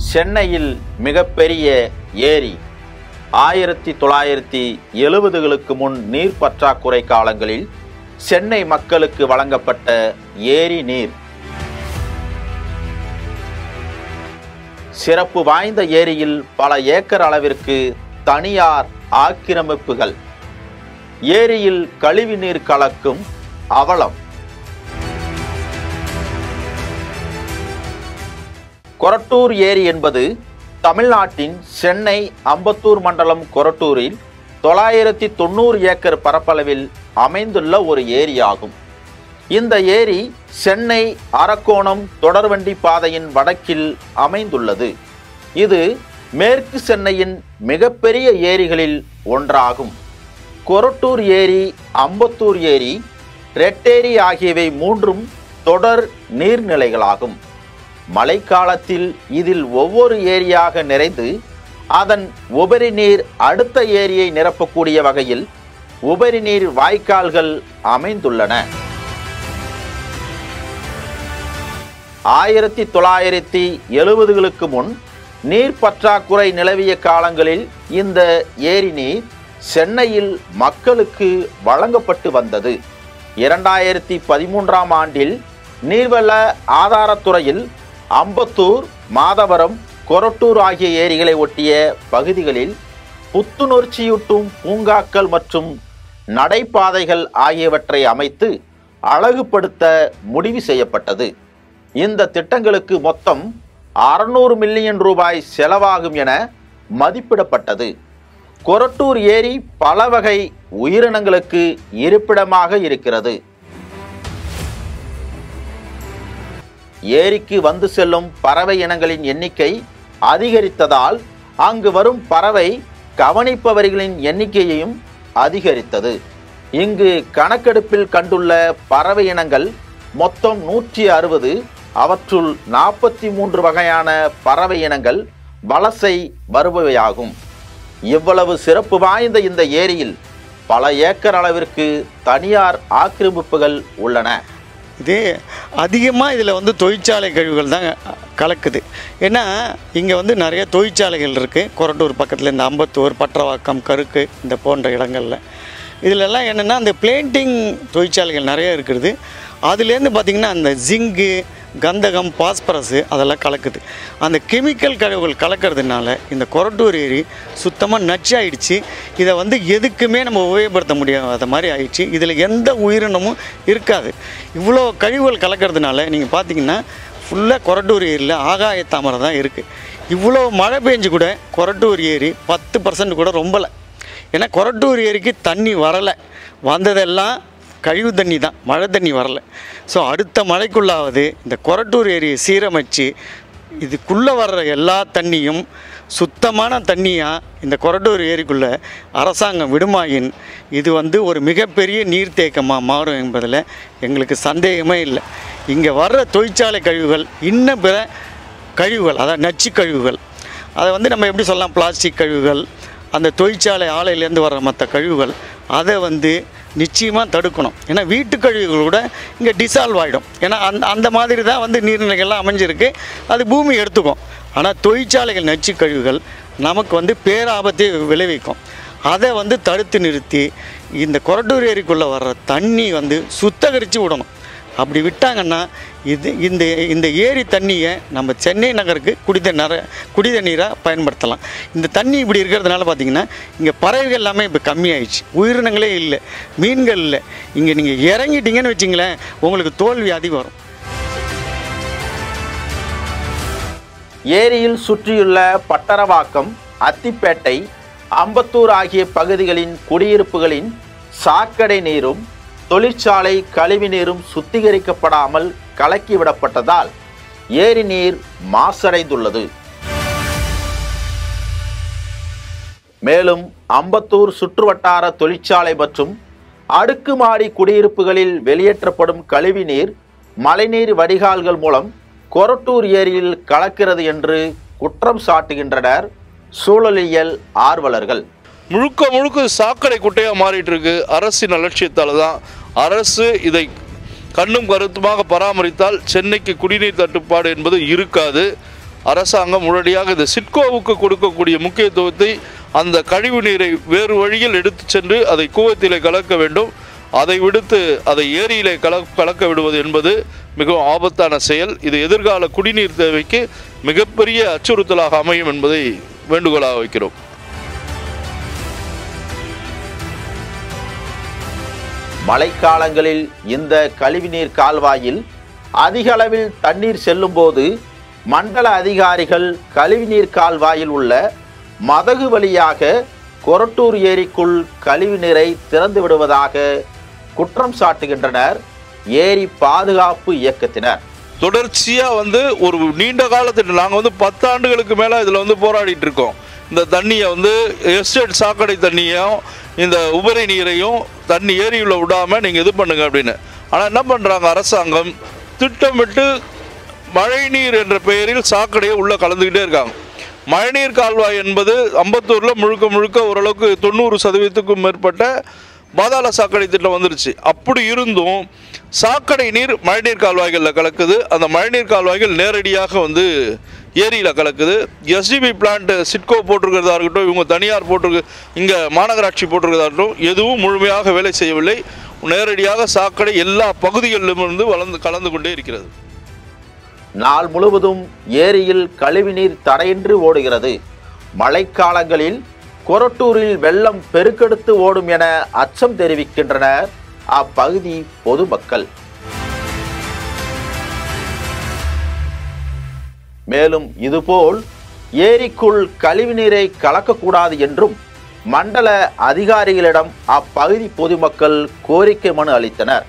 சென்னையில் மிகப்பெரிய ஏரி ஆயிரத்தி தொள்ளாயிரத்தி எழுபதுகளுக்கு முன் நீர் பற்றாக்குறை காலங்களில் சென்னை மக்களுக்கு வழங்கப்பட்ட ஏரி நீர் சிறப்பு வாய்ந்த ஏரியில் பல ஏக்கர் அளவிற்கு தனியார் ஆக்கிரமிப்புகள் ஏரியில் கழிவு நீர் கலக்கும் அவலம் கொரட்டூர் ஏரி என்பது தமிழ்நாட்டின் சென்னை அம்பத்தூர் மண்டலம் கொரட்டூரில் தொள்ளாயிரத்தி தொண்ணூறு ஏக்கர் பரப்பளவில் அமைந்துள்ள ஒரு ஏரி ஆகும் இந்த ஏரி சென்னை அரக்கோணம் தொடர்வண்டி பாதையின் வடக்கில் அமைந்துள்ளது இது மேற்கு சென்னையின் மிகப்பெரிய ஏரிகளில் ஒன்றாகும் கொரட்டூர் ஏரி அம்பத்தூர் ஏரி ரெட்டேரி ஆகியவை மூன்றும் தொடர் நீர்நிலைகளாகும் மழைக்காலத்தில் இதில் ஒவ்வொரு ஏரியாக நிறைந்து அதன் உபரி நீர் அடுத்த ஏரியை நிரப்பக்கூடிய வகையில் உபரி நீர் வாய்க்கால்கள் அமைந்துள்ளன ஆயிரத்தி தொள்ளாயிரத்தி எழுபதுகளுக்கு முன் நீர் பற்றாக்குறை நிலவிய காலங்களில் இந்த ஏரி நீர் சென்னையில் மக்களுக்கு வழங்கப்பட்டு வந்தது இரண்டாயிரத்தி பதிமூன்றாம் ஆண்டில் நீர்வள ஆதாரத்துறையில் அம்பத்தூர் மாதவரம் கொரட்டூர் ஆகிய ஏரிகளை ஒட்டிய பகுதிகளில் புத்துணர்ச்சியூட்டும் பூங்காக்கள் மற்றும் நடைபாதைகள் ஆகியவற்றை அமைத்து அழகுபடுத்த முடிவு செய்யப்பட்டது இந்த திட்டங்களுக்கு மொத்தம் அறுநூறு மில்லியன் ரூபாய் செலவாகும் என மதிப்பிடப்பட்டது கொரட்டூர் ஏரி பல வகை உயிரினங்களுக்கு இருப்பிடமாக இருக்கிறது ஏரிக்கு வந்து செல்லும் பறவை இனங்களின் எண்ணிக்கை அதிகரித்ததால் அங்கு வரும் பறவை கவனிப்பவர்களின் எண்ணிக்கையையும் அதிகரித்தது இங்கு கணக்கெடுப்பில் கண்டுள்ள பறவை இனங்கள் மொத்தம் நூற்றி அறுபது அவற்றுள் நாற்பத்தி மூன்று வகையான பறவை இனங்கள் வலசை வருபவையாகும் இவ்வளவு சிறப்பு வாய்ந்த இந்த ஏரியில் பல ஏக்கர் அளவிற்கு தனியார் ஆக்கிரமிப்புகள் உள்ளன இது அதிகமாக இதில் வந்து தொழிற்சாலை கழிவுகள் தான் கலக்குது ஏன்னா இங்கே வந்து நிறைய தொழிற்சாலைகள் இருக்குது கொரட்டூர் பக்கத்தில் இந்த அம்பத்தூர் பற்றவாக்கம் கருக்கு இந்த போன்ற இடங்களில் இதிலெல்லாம் என்னென்னா அந்த பிளேண்டிங் தொழிற்சாலைகள் நிறைய இருக்கிறது அதுலேருந்து பார்த்திங்கன்னா அந்த ஜிங்கு கந்தகம் பாஸ்பரஸு அதெல்லாம் கலக்குது அந்த கெமிக்கல் கழிவுகள் கலக்கிறதுனால இந்த கொரட்டூர் ஏரி சுத்தமாக நச்சாயிடுச்சு இதை வந்து எதுக்குமே நம்ம உபயோகப்படுத்த முடியாத மாதிரி ஆயிடுச்சு இதில் எந்த உயிரினமும் இருக்காது இவ்வளோ கழிவுகள் கலக்கிறதுனால நீங்கள் பார்த்தீங்கன்னா ஃபுல்லாக கொரட்டூர் ஏரியில் ஆகாய தாமரை தான் இருக்குது இவ்வளோ மழை பெஞ்சு கூட கொரட்டூர் ஏரி பத்து பர்சன்ட் கூட ரொம்பலை ஏன்னா கொரட்டூர் ஏரிக்கு தண்ணி வரலை வந்ததெல்லாம் கழிவு தண்ணி தான் மழை தண்ணி வரல ஸோ அடுத்த மழைக்குள்ளாவது இந்த கொரட்டூர் ஏரியை சீரமைச்சு இதுக்குள்ளே வர்ற எல்லா தண்ணியும் சுத்தமான தண்ணியாக இந்த கொரட்டூர் ஏரிக்குள்ளே அரசாங்கம் விடுமாயின் இது வந்து ஒரு மிகப்பெரிய நீர்த்தேக்கமாக மாறும் என்பதில் எங்களுக்கு சந்தேகமே இல்லை இங்கே வர்ற தொழிற்சாலை கழிவுகள் இன்னும் பிற கழிவுகள் அதாவது நச்சு கழிவுகள் அதை வந்து நம்ம எப்படி சொல்லலாம் பிளாஸ்டிக் கழிவுகள் அந்த தொழிற்சாலை ஆலையிலேருந்து வர்ற மற்ற கழிவுகள் அதை வந்து நிச்சயமாக தடுக்கணும் ஏன்னா வீட்டு கழிவுகள் கூட இங்கே டிசால்வ் ஆகிடும் ஏன்னா அந்த அந்த மாதிரி தான் வந்து நீர்நிலைகள்லாம் அமைஞ்சிருக்கு அது பூமி எடுத்துக்கும் ஆனால் தொழிற்சாலைகள் நச்சு கழிவுகள் நமக்கு வந்து பேராபத்தை விளைவிக்கும் அதை வந்து தடுத்து நிறுத்தி இந்த கொரட்டூர் ஏரிக்குள்ளே வர்ற தண்ணி வந்து சுத்தகரித்து விடணும் அப்படி விட்டாங்கன்னா இது இந்த இந்த ஏரி தண்ணியை நம்ம சென்னை நகருக்கு குடித நர குடித நீராக பயன்படுத்தலாம் இந்த தண்ணி இப்படி இருக்கிறதுனால பார்த்தீங்கன்னா இங்கே பறவைகள் எல்லாமே இப்போ கம்மியாயிடுச்சு உயிரினங்களே இல்லை மீன்கள் இல்லை இங்கே நீங்கள் இறங்கிட்டீங்கன்னு வச்சிங்களேன் உங்களுக்கு தோல் வியாதி வரும் ஏரியில் சுற்றியுள்ள பட்டரவாக்கம் அத்திப்பேட்டை அம்பத்தூர் ஆகிய பகுதிகளின் குடியிருப்புகளின் சாக்கடை நீரும் தொழிற்சாலை கழிவு நீரும் சுத்திகரிக்கப்படாமல் கலக்கிவிடப்பட்டதால் ஏரி நீர் மாசடைந்துள்ளது மேலும் அம்பத்தூர் சுற்றுவட்டார தொழிற்சாலை மற்றும் அடுக்குமாடி குடியிருப்புகளில் வெளியேற்றப்படும் கழிவு நீர் மழைநீர் வடிகால்கள் மூலம் கொரட்டூர் ஏரியில் கலக்கிறது என்று குற்றம் சாட்டுகின்றனர் சூழலியல் ஆர்வலர்கள் முழுக்க முழுக்க சாக்கடை குட்டையாக மாறிட்டு இருக்கு அரசின் அலட்சியத்தால் தான் அரசு இதை கண்ணும் கருத்துமாக பராமரித்தால் சென்னைக்கு குடிநீர் தட்டுப்பாடு என்பது இருக்காது அரசாங்கம் உடனடியாக இந்த சிட்கோவுக்கு கொடுக்கக்கூடிய முக்கியத்துவத்தை அந்த கழிவு நீரை வேறு வழியில் எடுத்து சென்று அதை கூவத்திலே கலக்க வேண்டும் அதை விடுத்து அதை ஏரியிலே கல கலக்க விடுவது என்பது மிகவும் ஆபத்தான செயல் இது எதிர்கால குடிநீர் தேவைக்கு மிகப்பெரிய அச்சுறுத்தலாக அமையும் என்பதை வேண்டுகோளாக வைக்கிறோம் மழைக்காலங்களில் இந்த கழிவுநீர் கால்வாயில் அதிக அளவில் தண்ணீர் செல்லும்போது மண்டல அதிகாரிகள் கழிவுநீர் கால்வாயில் உள்ள மதகு வழியாக கொரட்டூர் ஏரிக்குள் கழிவுநீரை திறந்து விடுவதாக குற்றம் சாட்டுகின்றனர் ஏரி பாதுகாப்பு இயக்கத்தினர் தொடர்ச்சியாக வந்து ஒரு நீண்ட காலத்தில் நாங்கள் வந்து பத்தாண்டுகளுக்கு மேலே இதில் வந்து போராடிட்டு இருக்கோம் இந்த தண்ணியை வந்து எஸ்டேட் சாக்கடை தண்ணியும் இந்த உபரி நீரையும் தண்ணி ஏரியில் விடாமல் நீங்கள் இது பண்ணுங்க அப்படின்னு ஆனால் என்ன பண்ணுறாங்க அரசாங்கம் திட்டமிட்டு மழைநீர் என்ற பெயரில் சாக்கடையை உள்ளே கலந்துக்கிட்டே இருக்காங்க மழைநீர் கால்வாய் என்பது அம்பத்தூரில் முழுக்க முழுக்க ஓரளவுக்கு தொண்ணூறு சதவீதத்துக்கும் மேற்பட்ட பாதாள சாக்கடை திட்டம் வந்துருச்சு அப்படி இருந்தும் சாக்கடை நீர் மழைநீர் கால்வாய்களில் கலக்குது அந்த மழைநீர் கால்வாய்கள் நேரடியாக வந்து ஏரியில் கலக்குது எஸ்டிபி பிளான்ட் சிட்கோ போட்டிருக்கிறதா இருக்கட்டும் இவங்க தனியார் போட்டிருக்கு இங்கே மாநகராட்சி போட்டிருக்கிறதா இருக்கட்டும் எதுவும் முழுமையாக வேலை செய்யவில்லை நேரடியாக சாக்கடை எல்லா பகுதிகளிலும் இருந்து வளர்ந்து கலந்து கொண்டே இருக்கிறது நாள் முழுவதும் ஏரியில் கழிவுநீர் தடையின்றி ஓடுகிறது மழைக்காலங்களில் கொரட்டூரில் வெள்ளம் பெருக்கெடுத்து ஓடும் என அச்சம் தெரிவிக்கின்றனர் அப்பகுதி பொதுமக்கள் மேலும் இதுபோல் ஏரிக்குள் கழிவுநீரை கலக்கக்கூடாது என்றும் மண்டல அதிகாரிகளிடம் அப்பகுதி பொதுமக்கள் கோரிக்கை மனு அளித்தனர்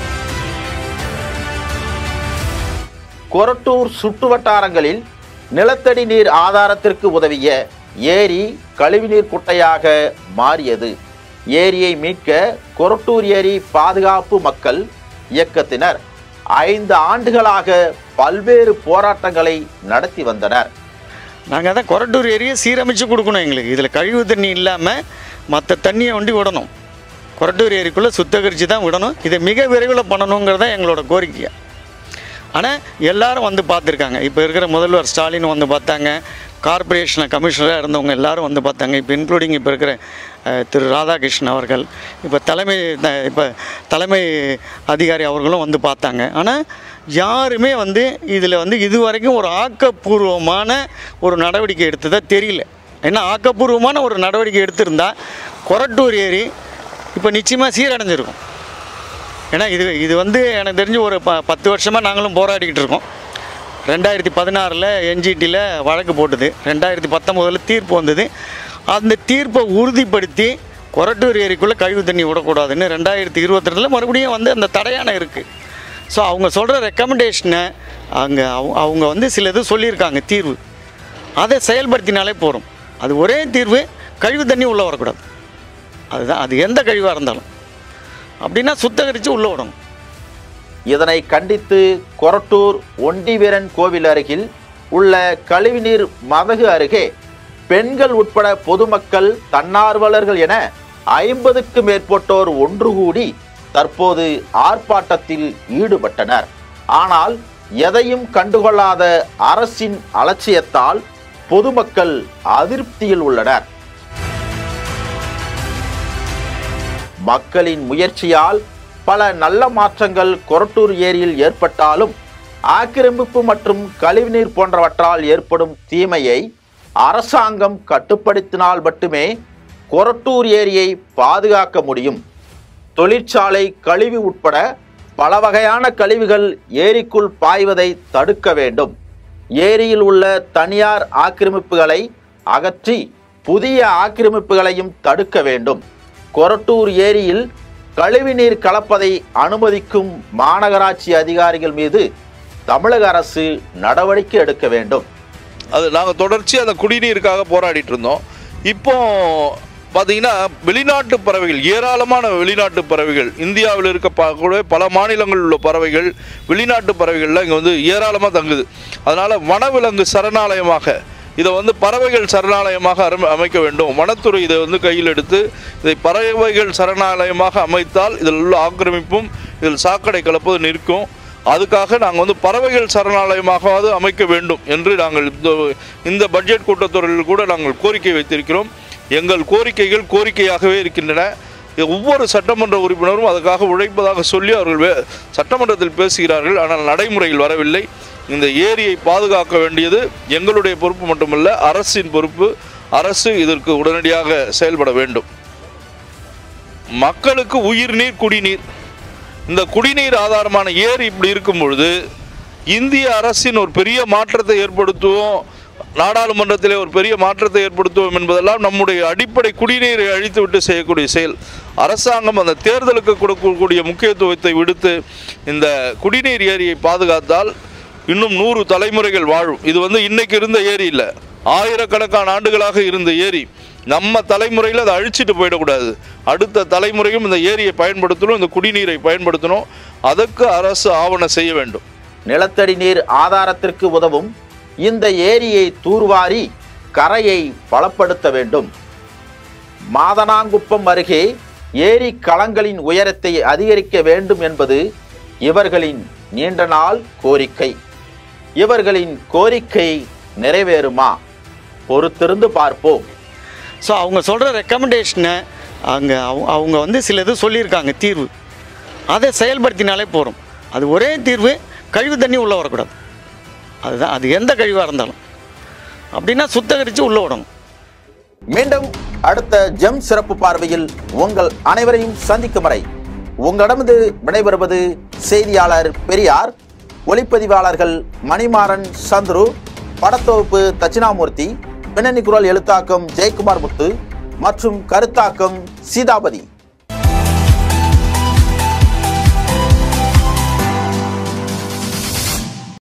கொரட்டூர் சுற்றுவட்டாரங்களில் நிலத்தடி நீர் ஆதாரத்திற்கு உதவிய ஏரி கழிவுநீர் குட்டையாக மாறியது ஏரியை மீட்க கொரட்டூர் ஏரி பாதுகாப்பு மக்கள் இயக்கத்தினர் ஐந்து ஆண்டுகளாக பல்வேறு போராட்டங்களை நடத்தி வந்தனர் நாங்கள் தான் கொரட்டூர் ஏரியை சீரமைச்சு கொடுக்கணும் எங்களுக்கு இதில் கழிவு தண்ணி இல்லாமல் மற்ற தண்ணியை வண்டி விடணும் கொரட்டூர் ஏரிக்குள்ளே சுத்தகரித்து தான் விடணும் இதை மிக விரைவில் பண்ணணுங்கிறது தான் எங்களோட கோரிக்கை ஆனால் எல்லாரும் வந்து பார்த்துருக்காங்க இப்போ இருக்கிற முதல்வர் ஸ்டாலின் வந்து பார்த்தாங்க கார்ப்பரேஷனில் கமிஷனராக இருந்தவங்க எல்லாரும் வந்து பார்த்தாங்க இப்போ இன்க்ளூடிங் இப்போ இருக்கிற அஹ், திரு ராதாகிருஷ்ணன் அவர்கள் இப்போ தலைமை த- இப்போ தலைமை அதிகாரி அவர்களும் வந்து பார்த்தாங்க ஆனால் யாருமே வந்து இதில் வந்து இதுவரைக்கும் ஒரு ஆக்கப்பூர்வமான ஒரு நடவடிக்கை எடுத்ததா தெரியல ஏன்னா ஆக்கப்பூர்வமான ஒரு நடவடிக்கை எடுத்திருந்தா கொரட்டூர் ஏரி இப்போ நிச்சயமாக சீரடைஞ்சிருக்கும் ஏன்னா இது இது வந்து எனக்கு தெரிஞ்சு ஒரு ப பத்து வருஷமாக நாங்களும் போராடிக்கிட்டு இருக்கோம் ரெண்டாயிரத்தி பதினாறில் என்ஜிடியில் வழக்கு போட்டது ரெண்டாயிரத்தி பத்தொம்போதில் தீர்ப்பு வந்தது அந்த தீர்ப்பை உறுதிப்படுத்தி கொரட்டூர் ஏரிக்குள்ளே கழிவு தண்ணி விடக்கூடாதுன்னு ரெண்டாயிரத்தி இருபத்தி ரெண்டில் மறுபடியும் வந்து அந்த தடையான இருக்குது ஸோ அவங்க சொல்கிற ரெக்கமெண்டேஷனை அங்கே அவங்க வந்து சில இது சொல்லியிருக்காங்க தீர்வு அதை செயல்படுத்தினாலே போதும் அது ஒரே தீர்வு கழிவு தண்ணி உள்ளே வரக்கூடாது அதுதான் அது எந்த கழிவாக இருந்தாலும் அப்படின்னா சுத்தகரித்து உள்ளே விடணும் இதனை கண்டித்து கொரட்டூர் ஒண்டிவீரன் கோவில் அருகில் உள்ள கழிவுநீர் மதகு அருகே பெண்கள் உட்பட பொதுமக்கள் தன்னார்வலர்கள் என ஐம்பதுக்கு மேற்பட்டோர் ஒன்று கூடி தற்போது ஆர்ப்பாட்டத்தில் ஈடுபட்டனர் ஆனால் எதையும் கண்டுகொள்ளாத அரசின் அலட்சியத்தால் பொதுமக்கள் அதிருப்தியில் உள்ளனர் மக்களின் முயற்சியால் பல நல்ல மாற்றங்கள் கொரட்டூர் ஏரியில் ஏற்பட்டாலும் ஆக்கிரமிப்பு மற்றும் கழிவுநீர் போன்றவற்றால் ஏற்படும் தீமையை அரசாங்கம் கட்டுப்படுத்தினால் மட்டுமே கொரட்டூர் ஏரியை பாதுகாக்க முடியும் தொழிற்சாலை கழிவு உட்பட பல வகையான கழிவுகள் ஏரிக்குள் பாய்வதை தடுக்க வேண்டும் ஏரியில் உள்ள தனியார் ஆக்கிரமிப்புகளை அகற்றி புதிய ஆக்கிரமிப்புகளையும் தடுக்க வேண்டும் கொரட்டூர் ஏரியில் கழிவுநீர் கலப்பதை அனுமதிக்கும் மாநகராட்சி அதிகாரிகள் மீது தமிழக அரசு நடவடிக்கை எடுக்க வேண்டும் அது நாங்கள் தொடர்ச்சி அந்த குடிநீருக்காக போராடிட்டு இருந்தோம் இப்போ பார்த்தீங்கன்னா வெளிநாட்டு பறவைகள் ஏராளமான வெளிநாட்டு பறவைகள் இந்தியாவில் இருக்க ப- கூட பல மாநிலங்களில் உள்ள பறவைகள் வெளிநாட்டு பறவைகள்லாம் இங்கே வந்து ஏராளமாக தங்குது அதனால் வனவிலங்கு சரணாலயமாக இதை வந்து பறவைகள் சரணாலயமாக அரம்- அமைக்க வேண்டும் வனத்துறை இதை வந்து கையில் எடுத்து இதை பறவைகள் சரணாலயமாக அமைத்தால் இதில் உள்ள ஆக்கிரமிப்பும் இதில் சாக்கடை கலப்பது நிற்கும் அதுக்காக நாங்கள் வந்து பறவைகள் சரணாலயமாகவாவது அமைக்க வேண்டும் என்று நாங்கள் இந்த இந்த பட்ஜெட் கூட்டத்தொடரில் கூட நாங்கள் கோரிக்கை வைத்திருக்கிறோம் எங்கள் கோரிக்கைகள் கோரிக்கையாகவே இருக்கின்றன ஒவ்வொரு சட்டமன்ற உறுப்பினரும் அதுக்காக உழைப்பதாக சொல்லி அவர்கள் வே- சட்டமன்றத்தில் பேசுகிறார்கள் ஆனால் நடைமுறையில் வரவில்லை இந்த ஏரியை பாதுகாக்க வேண்டியது எங்களுடைய பொறுப்பு மட்டுமல்ல அரசின் பொறுப்பு அரசு இதற்கு உடனடியாக செயல்பட வேண்டும் மக்களுக்கு உயிர்நீர் குடிநீர் இந்த குடிநீர் ஆதாரமான ஏரி இப்படி இருக்கும் பொழுது இந்திய அரசின் ஒரு பெரிய மாற்றத்தை ஏற்படுத்துவோம் நாடாளுமன்றத்திலே ஒரு பெரிய மாற்றத்தை ஏற்படுத்துவோம் என்பதெல்லாம் நம்முடைய அடிப்படை குடிநீரை அழித்துவிட்டு செய்யக்கூடிய செயல் அரசாங்கம் அந்த தேர்தலுக்கு கொடுக்கக்கூடிய முக்கியத்துவத்தை விடுத்து இந்த குடிநீர் ஏரியை பாதுகாத்தால் இன்னும் நூறு தலைமுறைகள் வாழும் இது வந்து இன்னைக்கு இருந்த ஏரி இல்லை ஆயிரக்கணக்கான ஆண்டுகளாக இருந்த ஏரி நம்ம தலைமுறையில் அதை அழிச்சிட்டு போயிடக்கூடாது அடுத்த தலைமுறையும் இந்த ஏரியை பயன்படுத்தணும் இந்த குடிநீரை பயன்படுத்தணும் அதற்கு அரசு ஆவணம் செய்ய வேண்டும் நிலத்தடி நீர் ஆதாரத்திற்கு உதவும் இந்த ஏரியை தூர்வாரி கரையை பலப்படுத்த வேண்டும் மாதனாங்குப்பம் அருகே ஏரி களங்களின் உயரத்தை அதிகரிக்க வேண்டும் என்பது இவர்களின் நீண்ட நாள் கோரிக்கை இவர்களின் கோரிக்கை நிறைவேறுமா பொறுத்திருந்து பார்ப்போம் ஸோ அவங்க சொல்கிற ரெக்கமெண்டேஷனை அங்கே அவங்க வந்து சில இது சொல்லியிருக்காங்க தீர்வு அதை செயல்படுத்தினாலே போகிறோம் அது ஒரே தீர்வு கழிவு தண்ணி உள்ளே வரக்கூடாது அதுதான் அது எந்த கழிவாக இருந்தாலும் அப்படின்னா சுத்தகரித்து உள்ளே விடணும் மீண்டும் அடுத்த ஜெம் சிறப்பு பார்வையில் உங்கள் அனைவரையும் சந்திக்கும் வரை உங்களிடமிருந்து விடைபெறுவது செய்தியாளர் பெரியார் ஒளிப்பதிவாளர்கள் மணிமாறன் சந்துரு படத்தொகுப்பு தட்சிணாமூர்த்தி பின்னணி குரல் எழுத்தாக்கம் ஜெயக்குமார் முத்து மற்றும் கருத்தாக்கம் சீதாபதி